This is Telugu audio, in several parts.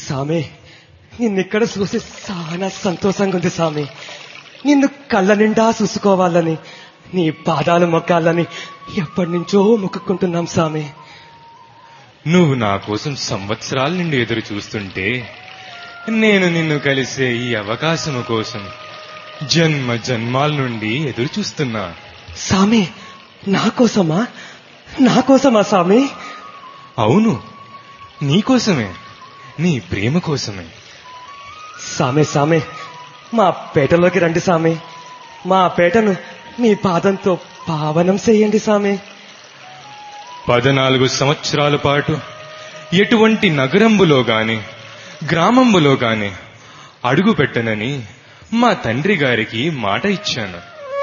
సామి నిన్నిక్కడ చూసి చాలా సంతోషంగా ఉంది సామి నిన్ను కళ్ళ నిండా చూసుకోవాలని నీ పాదాలు మొక్కాలని ఎప్పటి నుంచో మొక్కుకుంటున్నాం సామి నువ్వు నా కోసం సంవత్సరాల నుండి ఎదురు చూస్తుంటే నేను నిన్ను కలిసే ఈ అవకాశము కోసం జన్మ జన్మాల నుండి ఎదురు చూస్తున్నా సామి నా కోసమా నా కోసమా సామి అవును నీకోసమే నీ ప్రేమ కోసమే సామే సామే మా పేటలోకి రండి సామి మా పేటను మీ పాదంతో పావనం చేయండి సామి పద్నాలుగు సంవత్సరాల పాటు ఎటువంటి నగరంబులో గాని గ్రామంబులో గాని అడుగు పెట్టనని మా తండ్రి గారికి మాట ఇచ్చాను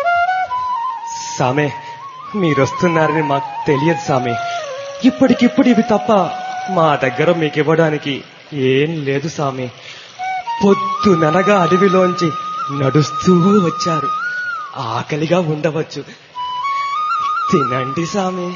సామే మీరొస్తున్నారని మాకు తెలియదు సామి ఇప్పటికిప్పుడు ఇవి తప్ప మా దగ్గర మీకు ఇవ్వడానికి ఏం లేదు సామి పొద్దుననగా అడవిలోంచి నడుస్తూ వచ్చారు ఆకలిగా ఉండవచ్చు తినండి సామి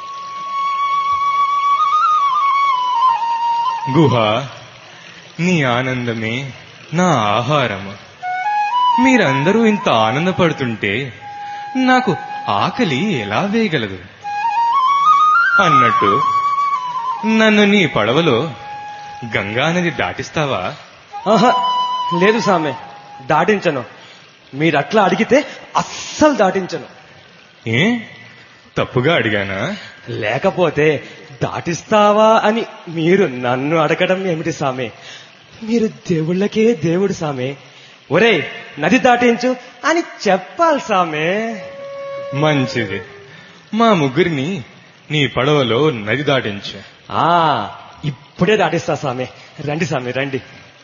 గుహ నీ ఆనందమే నా ఆహారము మీరందరూ ఇంత ఆనందపడుతుంటే నాకు ఆకలి ఎలా వేయగలదు అన్నట్టు నన్ను నీ పడవలో గంగా నది దాటిస్తావా ఆహా లేదు సామె దాటించను మీరు అట్లా అడిగితే అస్సలు దాటించను ఏ తప్పుగా అడిగానా లేకపోతే దాటిస్తావా అని మీరు నన్ను అడగడం ఏమిటి సామె మీరు దేవుళ్ళకే దేవుడు సామె ఒరే నది దాటించు అని చెప్పాలి సామె మంచిది మా ముగ్గురిని నీ పడవలో నది దాటించు ఆ ఇప్పుడే దాటిస్తా సామె రండి సామె రండి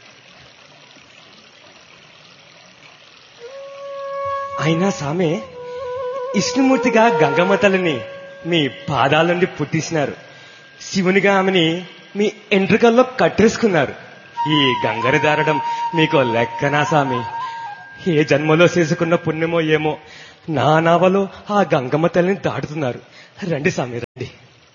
అయినా సామె విష్ణుమూర్తిగా గంగమ్మ తల్లిని మీ పాదాల నుండి పుట్టించినారు శివునిగా ఆమెని మీ ఎంట్రుకల్లో కట్టేసుకున్నారు ఈ గంగని దారడం మీకు లెక్కనా సామి ఏ జన్మలో చేసుకున్న పుణ్యమో ఏమో నా నావలో ఆ గంగమ్మ తల్లిని దాటుతున్నారు రండి సామి రండి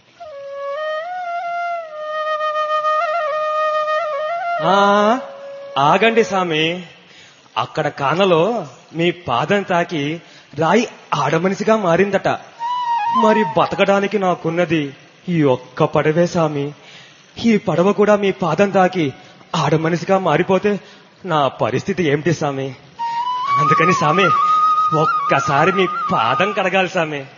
ఆ ఆగండి సామి అక్కడ కానలో మీ పాదం తాకి రాయి ఆడమనిషిగా మారిందట మరి బతకడానికి నాకున్నది ఈ ఒక్క పడవే సామి ఈ పడవ కూడా మీ పాదం తాకి ఆడమనిషిగా మారిపోతే నా పరిస్థితి ఏమిటి సామి అందుకని సామి ఒక్కసారి మీ పాదం కడగాలి సామి